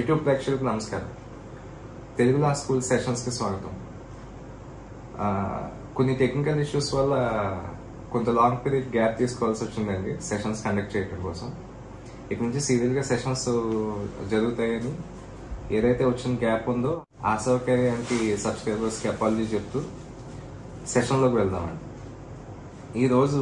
YouTube ప్రేక్షకులకు నమస్కారం తెలుగు లా school సెషన్స్కి స్వాగతం ఆ, కొన్ని టెక్నికల్ ఇష్యూస్ వల్ల కొంత లాంగ్ పీరియడ్ గ్యాప్ తీసుకోవాల్సి వచ్చిందండి సెషన్స్ కండక్ట్ చేయడం కోసం ఇక నుంచి సీరియల్గా సెషన్స్ జరుగుతాయని ఏదైతే వచ్చిన గ్యాప్ ఉందో ఆ సౌకర్యానికి సబ్స్క్రైబర్స్కి అపాలజీ చెప్తూ సెషన్లోకి వెళ్దామండి ఈరోజు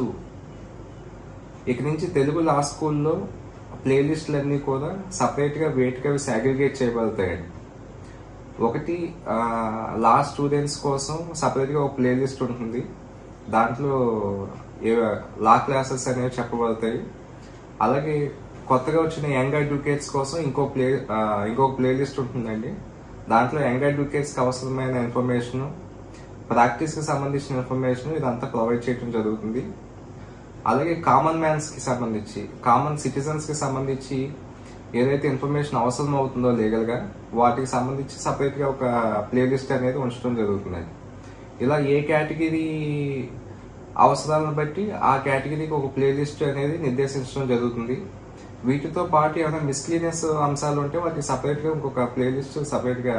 ఇక నుంచి తెలుగు లా స్కూల్లో ప్లేలిస్టులన్నీ కూడా సపరేట్గా వేటికి అవి సాగ్రిగేట్ చేయబడతాయండి ఒకటి ఆ, లా స్టూడెంట్స్ కోసం సపరేట్గా ఒక ప్లేలిస్ట్ ఉంటుంది దాంట్లో ఏ- లా క్లాసెస్ అనేవి చెప్పబడతాయి అలాగే కొత్తగా వచ్చిన యంగ్ అడ్వకేట్స్ కోసం ఇంకో ప్లే ఆ, ఇంకొక ప్లేలిస్ట్ ఉంటుందండి దాంట్లో యంగ్ అడ్వకేట్స్కి అవసరమైన ఇన్ఫర్మేషన్ ప్రాక్టీస్కి సంబంధించిన ఇన్ఫర్మేషన్ ఇదంతా ప్రొవైడ్ చేయడం జరుగుతుంది అలాగే కామన్ మ్యాన్స్ కి సంబంధించి కామన్ సిటిజన్స్ కి సంబంధించి ఏదైతే ఇన్ఫర్మేషన్ అవసరం అవుతుందో లీగల్ గా వాటికి సంబంధించి సపరేట్ గా ఒక ప్లేలిస్ట్ అనేది ఉంచడం జరుగుతుంది ఇలా ఏ కేటగిరీ అవసరాలను బట్టి ఆ కేటగిరీకి ఒక ప్లేలిస్ట్ అనేది నిర్దేశించడం జరుగుతుంది వీటితో పాటు ఏమైనా మిస్లీనియస్ అంశాలు ఉంటే వాటికి సపరేట్ గా ఇంకొక ప్లేలిస్ట్ సపరేట్ గా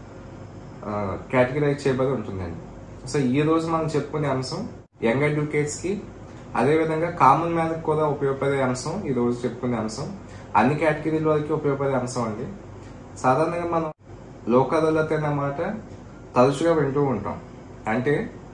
కేటగిరైజ్ చేయబడి ఉంటుందండి సో ఈ రోజు మనం చెప్పుకునే అంశం యంగ్ అడ్వకేట్స్ కి అదే విధంగా కామన్ మ్యాన్ కి కూడా ఉపయోగపడే అంశం ఈ రోజు చెప్పుకునే అంశం అన్ని కేటగిరీల వారికి ఉపయోగపడే అంశం అండి సాధారణంగా మనం లోక్ అదాలత్ అనే మాట తరచుగా వింటూ ఉంటాం అంటే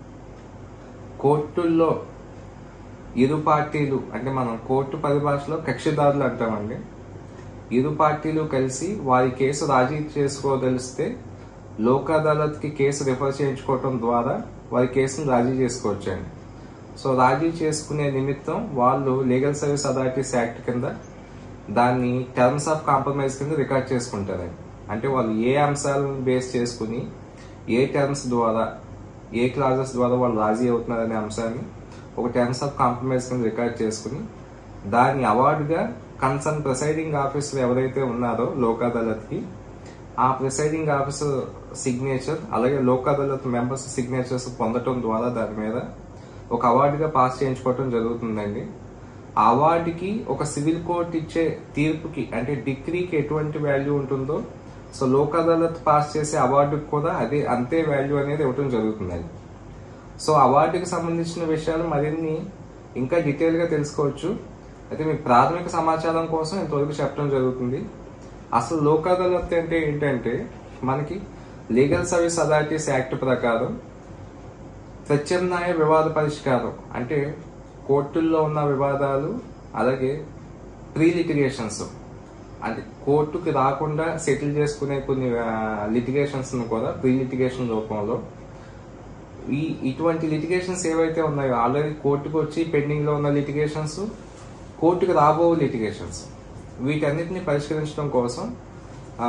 కోర్టుల్లో ఇరు పార్టీలు అంటే మనం కోర్టు పరిభాషలో కక్షిదారులు అంటామండి ఇరు పార్టీలు కలిసి వారి కేసు రాజీ చేసుకోదలిస్తే లోక్ అదాలత్ కి కేసు రిఫర్ చేయించుకోవటం ద్వారా వారి కేసును రాజీ చేసుకోవచ్చండి సో రాజీ చేసుకునే నిమిత్తం వాళ్ళు లీగల్ సర్వీస్ అథారిటీస్ యాక్ట్ కింద దాన్ని టర్మ్స్ ఆఫ్ కాంప్రమైజ్ కింద రికార్డ్ చేసుకుంటారండి అంటే వాళ్ళు ఏ అంశాలను బేస్ చేసుకుని ఏ టర్మ్స్ ద్వారా ఏ క్లాజెస్ ద్వారా వాళ్ళు రాజీ అవుతున్నారనే అంశాన్ని ఒక టర్మ్స్ ఆఫ్ కాంప్రమైజ్ కింద రికార్డ్ చేసుకుని దాన్ని అవార్డుగా కన్సర్న్ ప్రిసైడింగ్ ఆఫీసర్ ఎవరైతే ఉన్నారో లోక్ అదాలత్ కి ఆ ప్రిసైడింగ్ ఆఫీసర్ సిగ్నేచర్ అలాగే లోక్ అదాలత్ మెంబర్స్ సిగ్నేచర్స్ పొందటం ద్వారా దాని మీద ఒక అవార్డుగా పాస్ చేయించుకోవటం జరుగుతుందండి ఆ అవార్డుకి ఒక సివిల్ కోర్ట్ ఇచ్చే తీర్పుకి అంటే డిగ్రీకి ఎటువంటి వాల్యూ ఉంటుందో సో లోక్ అదాలత్ పాస్ చేసే అవార్డుకి కూడా అదే అంతే వాల్యూ అనేది ఇవ్వటం జరుగుతుందండి సో అవార్డుకి సంబంధించిన విషయాలు మరిన్ని ఇంకా డీటెయిల్ గా తెలుసుకోవచ్చు అయితే మీ ప్రాథమిక సమాచారం కోసం ఇంతవరకు చెప్పడం జరుగుతుంది అసలు లోక్ అదాలత్ అంటే ఏంటంటే మనకి లీగల్ సర్వీస్ అథారిటీస్ యాక్ట్ ప్రకారం ప్రత్యామ్నాయ వివాద పరిష్కారం అంటే కోర్టుల్లో ఉన్న వివాదాలు అలాగే ప్రీ లిటిగేషన్స్ అంటే కోర్టుకి రాకుండా సెటిల్ చేసుకునే కొన్ని లిటిగేషన్స్ కూడా ప్రీ లిటిగేషన్ రూపంలో ఈ ఇటువంటి లిటిగేషన్స్ ఏవైతే ఉన్నాయో ఆల్రెడీ కోర్టుకు వచ్చి పెండింగ్ లో ఉన్న లిటిగేషన్స్ కోర్టుకు రాబో లిటిగేషన్స్ వీటన్నిటిని పరిష్కరించడం కోసం ఆ,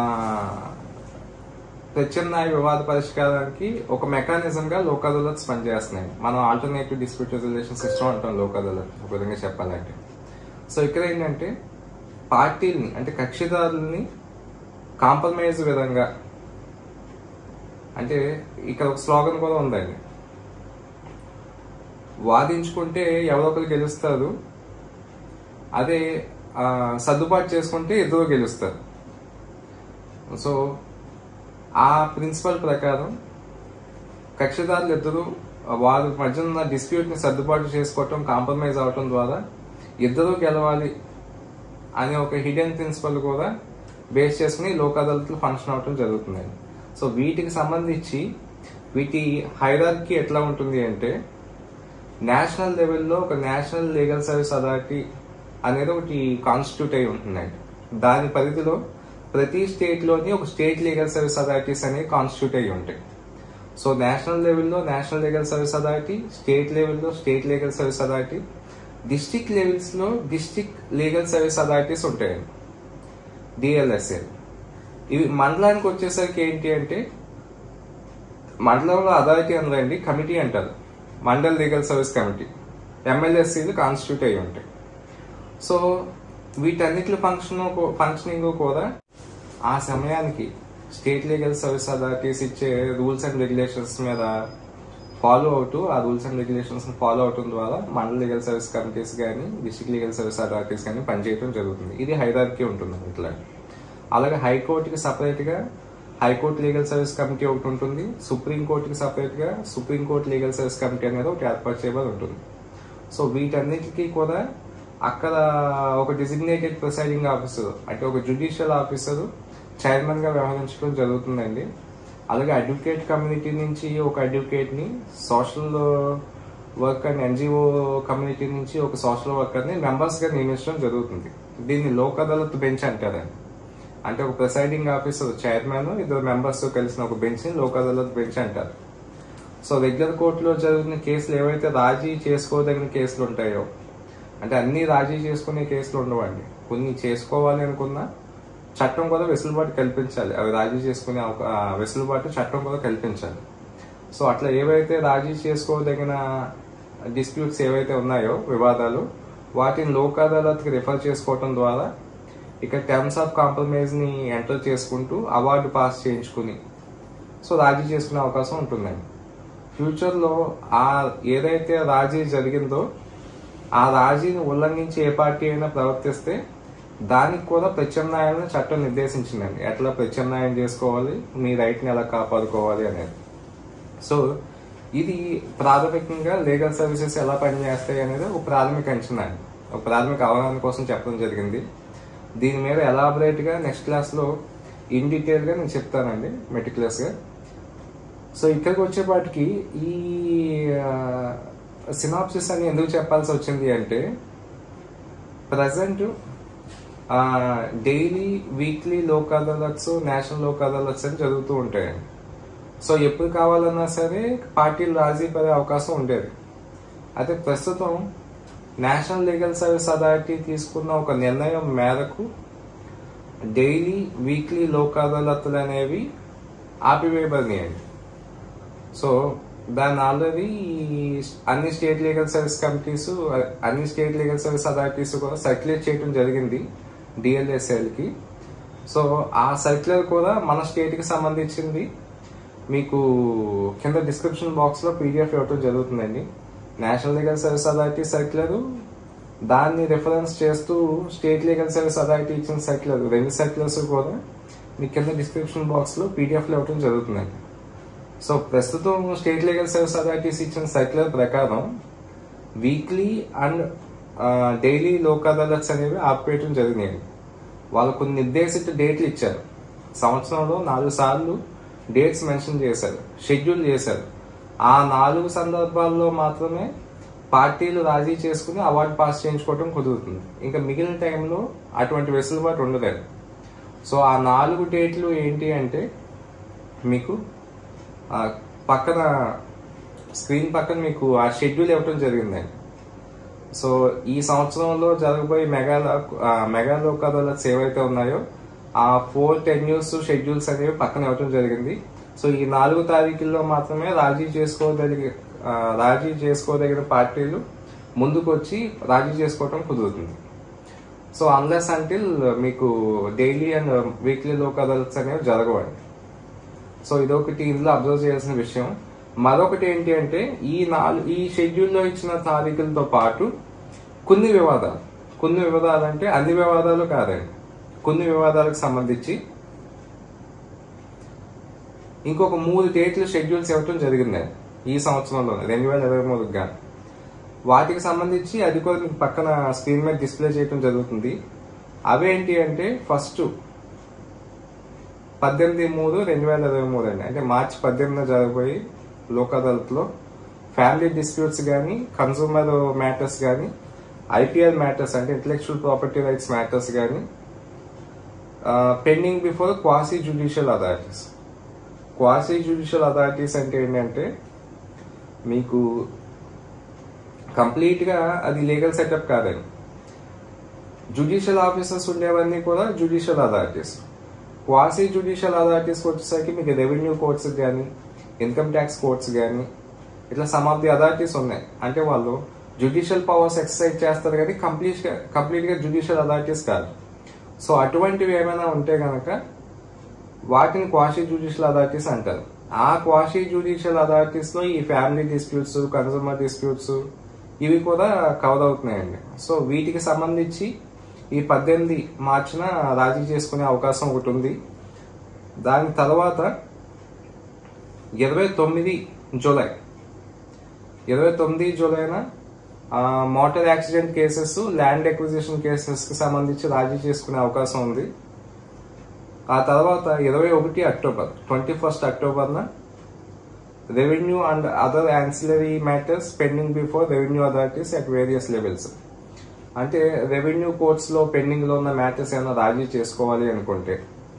ప్రత్యామ్నాయ వివాద పరిష్కారానికి ఒక మెకానిజం గా లోక్ అదాలత్స్ పనిచేస్తున్నాయి మనం ఆల్టర్నేటివ్ డిస్ప్యూట్ రెజల్యూషన్ సిస్టమ్ అంటాం లోక్ అదాలత్ ఒక విధంగా చెప్పాలంటే సో ఇక్కడ ఏంటంటే పార్టీల్ని అంటే కక్షిదారుల్ని కాంప్రమైజ్ విధంగా అంటే ఇక్కడ ఒక స్లోగన్ కూడా ఉందండి వాదించుకుంటే ఎవరో ఒకరు గెలుస్తారు అదే ఆ, సర్దుబాటు చేసుకుంటే ఇద్దరు గెలుస్తారు సో ఆ ప్రిన్సిపల్ ప్రకారం కక్షిదారులు ఇద్దరు వారి మధ్య ఉన్న డిస్ప్యూట్ ని సర్దుబాటు చేసుకోవటం కాంప్రమైజ్ అవటం ద్వారా ఇద్దరు గెలవాలి అనే ఒక హిడెన్ ప్రిన్సిపల్ కూడా బేస్ చేసుకుని లోక్ అదాలత్లు ఫంక్షన్ అవటం జరుగుతుంది సో వీటికి సంబంధించి వీటి హైరార్కీ ఎట్లా ఉంటుంది అంటే నేషనల్ లెవెల్లో ఒక నేషనల్ లీగల్ సర్వీస్ అథారిటీ అనేది ఒకటి కాన్స్టిట్యూట్ అయి ఉంటుందండి దాని పరిధిలో ప్రతి స్టేట్ లోని ఒక స్టేట్ లీగల్ సర్వీస్ అథారిటీస్ అనేవి కాన్స్టిట్యూట్ అయి ఉంటాయి సో నేషనల్ లెవెల్లో national legal service authority state లెవెల్లో state legal service authority district levels లో డిస్టిక్ లీగల్ సర్వీస్ అథారిటీస్ ఉంటాయండి డిఎల్ఎస్ఎల్ ఇవి మండలానికి వచ్చేసరికి ఏంటి అంటే మండలంలో అథారిటీ అనరండి కమిటీ అంటారు మండల్ లీగల్ సర్వీస్ కమిటీ ఎమ్మెల్యేసీలు కాన్స్టిట్యూట్ అయి ఉంటాయి సో వీటన్నిటి ఫంక్షన్ ఫంక్షనింగ్ కూడా ఆ సమయానికి స్టేట్ లీగల్ సర్వీస్ అథారిటీస్ ఇచ్చే రూల్స్ అండ్ రెగ్యులేషన్స్ మీద ఫాలో అవుతూ ఆ రూల్స్ అండ్ రెగ్యులేషన్స్ ఫాలో అవటం ద్వారా మండల లీగల్ సర్వీస్ కమిటీస్ కానీ డిస్ట్రిక్ట్ లీగల్ సర్వీస్ అథారిటీస్ కానీ పనిచేయడం జరుగుతుంది ఇది హైరార్కీ ఉంటుంది ఇట్లా అలాగే హైకోర్టుకి సపరేట్గా హైకోర్టు లీగల్ సర్వీస్ కమిటీ ఒకటి ఉంటుంది సుప్రీంకోర్టుకి సపరేట్గా సుప్రీంకోర్టు లీగల్ సర్వీస్ కమిటీ అనేది ఒకటి ఏర్పాటు చేయబడి ఉంటుంది సో వీటన్నిటికీ కూడా అక్కడ ఒక డిజిగ్నేటెడ్ ప్రిసైడింగ్ ఆఫీసర్ అంటే ఒక జ్యుడిషియల్ ఆఫీసర్ చైర్మన్ గా వ్యవహరించడం జరుగుతుందండి అలాగే అడ్వకేట్ కమ్యూనిటీ నుంచి ఒక అడ్వకేట్ ని social work and NGO community నుంచి ఒక సోషల్ వర్కర్ ని మెంబర్స్ గా నియమించడం జరుగుతుంది దీన్ని లోక్ అదాలత్ బెంచ్ అంటారండి అంటే ఒక ప్రిసైడింగ్ ఆఫీసర్ చైర్మన్ ఇద్దరు మెంబర్స్ తో కలిసిన ఒక బెంచ్ ని లోక్ అదాలత్ బెంచ్ అంటారు సో రెగ్యులర్ కోర్టులో జరుగుతున్న కేసులు ఏవైతే రాజీ చేసుకోదగిన కేసులు ఉంటాయో అంటే అన్ని రాజీ చేసుకునే కేసులు ఉండవండి కొన్ని చేసుకోవాలి అనుకున్నా చట్టం కూడా వెసులుబాటు కల్పించాలి అవి రాజీ చేసుకునే అవకా- ఆ, వెసులుబాటు చట్టం కూడా కల్పించాలి సో అట్లా ఏవైతే రాజీ చేసుకోదగిన డిస్ప్యూట్స్ ఏవైతే ఉన్నాయో వివాదాలు వాటిని లోక్ అదాలత్కి రిఫర్ చేసుకోవటం ద్వారా ఇక టర్మ్స్ ఆఫ్ కాంప్రమైజ్ ని ఎంటర్ చేసుకుంటూ అవార్డు పాస్ చేయించుకుని సో రాజీ చేసుకునే అవకాశం ఉంటుందండి ఫ్యూచర్లో ఆ ఏదైతే రాజీ జరిగిందో ఆ రాజీని ఉల్లంఘించి ఏ పార్టీ అయినా ప్రవర్తిస్తే దానికి కూడా ప్రత్యామ్నాయాలను చట్టం నిర్దేశించిందండి ఎట్లా ప్రత్యామ్నాయం చేసుకోవాలి మీ రైట్ని ఎలా కాపాడుకోవాలి అనేది సో ఇది ప్రాథమికంగా లీగల్ సర్వీసెస్ ఎలా పనిచేస్తాయి అనేది ఒక ప్రాథమిక అంచనా అండి. ఒక ప్రాథమిక అవగాహన కోసం చెప్పడం జరిగింది దీని మీద ఎలాబరేట్ గా నెక్స్ట్ క్లాస్ లో ఇన్ డీటెయిల్ గా నేను చెప్తానండి మెటిక్యులస్ గా సో ఇక్కడికి వచ్చేపాటికి ఈ సినాప్సిస్ అని ఎందుకు చెప్పాల్సి వచ్చింది అంటే present daily weekly Lok Adalats national Lok Adalats అని జరుగుతూ ఉంటాయండి సో ఎప్పుడు కావాలన్నా సరే పార్టీలు రాజీ పడే అవకాశం ఉండేది అయితే ప్రస్తుతం నేషనల్ లీగల్ సర్వీస్ అథారిటీ తీసుకున్న ఒక నిర్ణయం మేరకు డైలీ వీక్లీ లోక్ అదాలత్లు అనేవి ఆపివేయబడినాయండి సో దాన్ని ఆల్రెడీ అన్ని స్టేట్ లీగల్ సర్వీస్ కమిటీస్ అన్ని స్టేట్ లీగల్ సర్వీస్ అథారిటీస్ కూడా సర్క్యులేట్ చేయడం జరిగింది డిఎల్ఎస్ఎల్ కి సో ఆ సర్క్యులర్ కూడా మన స్టేట్ కి సంబంధించింది మీకు కింద డిస్క్రిప్షన్ బాక్స్ లో పీడిఎఫ్ ఇవ్వటం జరుగుతుందండి national legal service authority circular దాన్ని రిఫరెన్స్ చేస్తూ స్టేట్ లీగల్ సర్వీస్ అథారిటీ ఇచ్చిన సర్క్యులర్ రెండు సర్క్యులర్స్ కూడా మీకు కింద డిస్క్రిప్షన్ బాక్స్ లో పీడిఎఫ్ లో ఇవ్వటం జరుగుతుందండి సో ప్రస్తుతం స్టేట్ లీగల్ సర్వీస్ అథారిటీస్ ఇచ్చిన సర్క్యులర్ ప్రకారం weekly and daily Lok Adalats అనేవి ఆపేయటం జరిగినాయి వాళ్ళు కొన్ని నిర్దేశిత డేట్లు ఇచ్చారు సంవత్సరంలో నాలుగు సార్లు డేట్స్ మెన్షన్ చేశారు షెడ్యూల్ చేశారు ఆ నాలుగు సందర్భాల్లో మాత్రమే పార్టీలు రాజీ చేసుకుని అవార్డు పాస్ చేయించుకోవడం కుదురుతుంది ఇంకా మిగిలిన టైంలో అటువంటి వెసులుబాటు ఉండలేదు సో ఆ నాలుగు డేట్లు ఏంటి అంటే మీకు ఆ పక్కన స్క్రీన్ పక్కన మీకు ఆ షెడ్యూల్ ఇవ్వటం జరిగిందండి సో ఈ సంవత్సరంలో జరగబోయే మెగా మెగా లోక్ అదాలత్స్ ఏవైతే ఉన్నాయో ఆ ఫోర్ టెన్యూర్స్ షెడ్యూల్స్ అనేవి పక్కన ఇవ్వటం జరిగింది సో ఈ నాలుగు తారీఖుల్లో మాత్రమే రాజీ చేసుకోదగిన ఆ, రాజీ చేసుకోదగిన పార్టీలు ముందుకు వచ్చి రాజీ చేసుకోవటం కుదురుతుంది సో అన్లెస్ అంటిల్ మీకు daily and weekly Lok Adalats అనేవి జరగవండి సో ఇదొకటి ఇందులో అబ్జర్వ్ చేయాల్సిన విషయం మరొకటి ఏంటి అంటే ఈ నాలుగు ఈ షెడ్యూల్లో ఇచ్చిన తారీఖులతో పాటు కొన్ని వివాదాలు కొన్ని వివాదాలు అంటే అన్ని వివాదాలు కాదండి కొన్ని వివాదాలకు సంబంధించి ఇంకొక మూడు డేట్లు షెడ్యూల్స్ ఇవ్వటం జరిగింది ఈ సంవత్సరంలో రెండు వేల ఇరవై మూడుకి గాను వాటికి సంబంధించి అది కూడా మీకు పక్కన స్క్రీన్ మీద డిస్ప్లే చేయడం జరుగుతుంది అవేంటి అంటే ఫస్ట్ పద్దెనిమిది మూడు రెండు వేల ఇరవై మూడు అండి అంటే మార్చి పద్దెనిమిదిన జరగబోయి లోక్ అదాలత్లో ఫ్యామిలీ డిస్ప్యూట్స్ కానీ కన్సూమర్ మ్యాటర్స్ కానీ ఐపీఎల్ మ్యాటర్స్ అంటే ఇంటలెక్చువల్ ప్రాపర్టీ రైట్స్ మ్యాటర్స్ కానీ pending before quasi judicial authorities quasi judicial authorities అంటే ఏంటంటే మీకు కంప్లీట్ గా అది లీగల్ సెటప్ కాదండి జ్యుడిషియల్ ఆఫీసర్స్ ఉండేవన్నీ కూడా judicial authorities quasi judicial authorities వచ్చేసరికి మీకు రెవెన్యూ కోర్ట్స్ కానీ ఇన్కమ్ ట్యాక్స్ కోర్ట్స్ కానీ ఇట్లా సమ్ ఆఫ్ ది అథారిటీస్ ఉన్నాయి అంటే వాళ్ళు జ్యుడిషియల్ పవర్స్ ఎక్సర్సైజ్ చేస్తారు కానీ కంప్లీట్ గా కంప్లీట్ గా జ్యుడిషియల్ అథారిటీస్ కాదు సో అటువంటివి ఏమైనా ఉంటే గనక వాటిని క్వాషీ జ్యుడిషియల్ అథారిటీస్ అంటారు ఆ క్వాషీ జ్యుడిషియల్ అథారిటీస్ లో ఈ ఫ్యామిలీ డిస్ప్యూట్స్ కన్సూమర్ డిస్ప్యూట్స్ ఇవి కూడా కవర్ అవుతున్నాయండి సో వీటికి సంబంధించి ఈ పద్దెనిమిది మార్చిన రాజీ చేసుకునే అవకాశం ఒకటి ఉంది దాని తర్వాత ఇరవై తొమ్మిది జూలై ఇరవై తొమ్మిది జూలైన motor accident cases land acquisition cases కి సంబంధించి రాజీ చేసుకునే అవకాశం ఉంది ఆ తర్వాత ఇరవై ఒకటి అక్టోబర్ ట్వంటీ ఫస్ట్ అక్టోబర్న revenue and other ancillary matters pending before revenue authorities at various levels అంటే రెవెన్యూ కోర్ట్స్ లో పెండింగ్ లో ఉన్న మ్యాటర్స్ ఏమైనా రాజీ చేసుకోవాలి అనుకుంటే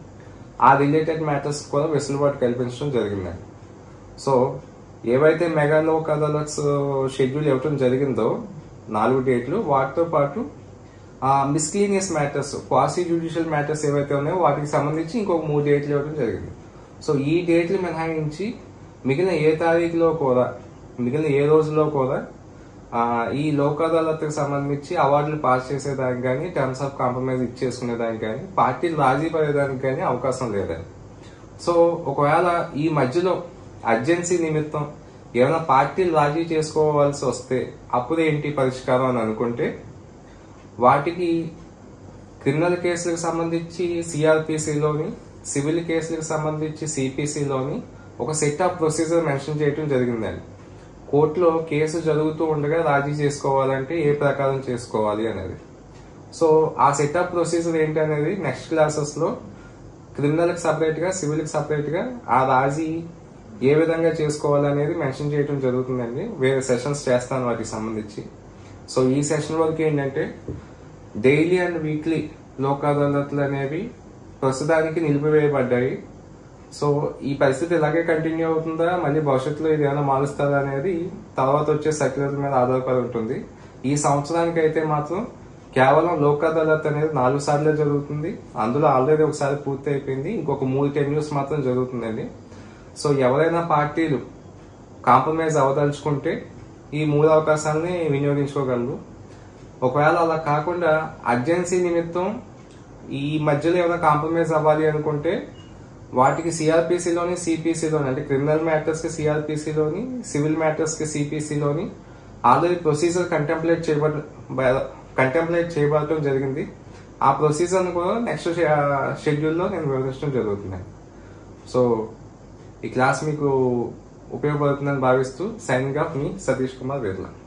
ఆ రిలేటెడ్ మ్యాటర్స్ కూడా వెసులుబాటు కల్పించడం జరిగిందండి సో ఏవైతే మెగా లోక్ అదాలత్స్ షెడ్యూల్ ఇవ్వటం జరిగిందో నాలుగు డేట్లు వాటితో పాటు miscellaneous matters quasi judicial matters ఏవైతే ఉన్నాయో వాటికి సంబంధించి ఇంకొక మూడు డేట్లు ఇవ్వడం జరిగింది సో ఈ డేట్లు మినహాయించి మిగిలిన ఏ తారీఖులో కూడా మిగిలిన ఏ రోజులో కూడా ఆ, ఈ లోక్ అదాలత్కి సంబంధించి అవార్డులు పాస్ చేసేదానికి కానీ టర్మ్స్ ఆఫ్ కాంప్రమైజ్ ఇచ్చేసుకునేదానికి కానీ పార్టీలు రాజీ పడేదానికి కానీ అవకాశం లేదండి సో ఒకవేళ ఈ మధ్యలో అర్జెన్సీ నిమిత్తం ఏమైనా పార్టీలు రాజీ చేసుకోవాల్సి వస్తే అప్పుడు ఏంటి పరిష్కారం అని అనుకుంటే వాటికి క్రిమినల్ కేసులకు సంబంధించి సిఆర్పిసిలోని సివిల్ కేసులకు సంబంధించి సిపిసిలోని ఒక సెట్ ఆఫ్ ప్రొసీజర్ మెన్షన్ చేయడం జరిగిందండి కోర్టులో కేసు జరుగుతూ ఉండగా రాజీ చేసుకోవాలంటే ఏ ప్రకారం చేసుకోవాలి అనేది సో ఆ సెట్ ఆఫ్ ప్రొసీజర్ ఏంటి అనేది నెక్స్ట్ క్లాసెస్ లో క్రిమినల్ కి సపరేట్ గా సివిల్ కి సపరేట్ గా ఆ రాజీ ఏ విధంగా చేసుకోవాలనేది మెన్షన్ చేయడం జరుగుతుందండి వేరే సెషన్స్ చేస్తాను వాటికి సంబంధించి సో ఈ సెషన్ వరకు ఏంటంటే డైలీ అండ్ వీక్లీ లోక్ అదాలత్లు అనేవి ప్రస్తుతానికి నిలిపివేయబడ్డాయి సో ఈ పరిస్థితి ఇలాగే కంటిన్యూ అవుతుందా మళ్ళీ భవిష్యత్తులో ఇది ఏమైనా మారుస్తుందా అనేది తర్వాత వచ్చే సర్క్యులర్ మీద ఆధారపడి ఉంటుంది ఈ సంవత్సరానికి అయితే మాత్రం కేవలం లోక్ అదాలత్ అనేది నాలుగు సార్లే జరుగుతుంది అందులో ఆల్రెడీ ఒకసారి పూర్తి అయిపోయింది ఇంకొక మూడు టెన్యూస్ మాత్రం జరుగుతుందండి సో ఎవరైనా పార్టీలు కాంప్రమైజ్ అవదలుచుకుంటే ఈ మూడు అవకాశాలని వినియోగించుకోగలరు ఒకవేళ అలా కాకుండా అర్జెన్సీ నిమిత్తం ఈ మధ్యలో ఏమైనా కాంప్రమైజ్ అవ్వాలి అనుకుంటే వాటికి సిఆర్పిసిలోని సిపిసిలోని అంటే క్రిమినల్ మ్యాటర్స్ కి సిఆర్పిసిలోని సివిల్ మ్యాటర్స్ కి సిపిసిలోని ఆల్రెడీ ప్రొసీజర్ కంటెంప్లేట్ చేయబడ కంటెంప్లేట్ చేయబడటం జరిగింది ఆ ప్రొసీజర్ కూడా నెక్స్ట్ షెడ్యూల్లో నేను వివరించడం జరుగుతుంది సో ఈ క్లాస్ మీకు ఉపయోగపడుతుందని భావిస్తూ సైనింగ్ ఆఫ్ మీ సతీష్ కుమార్ బిర్లా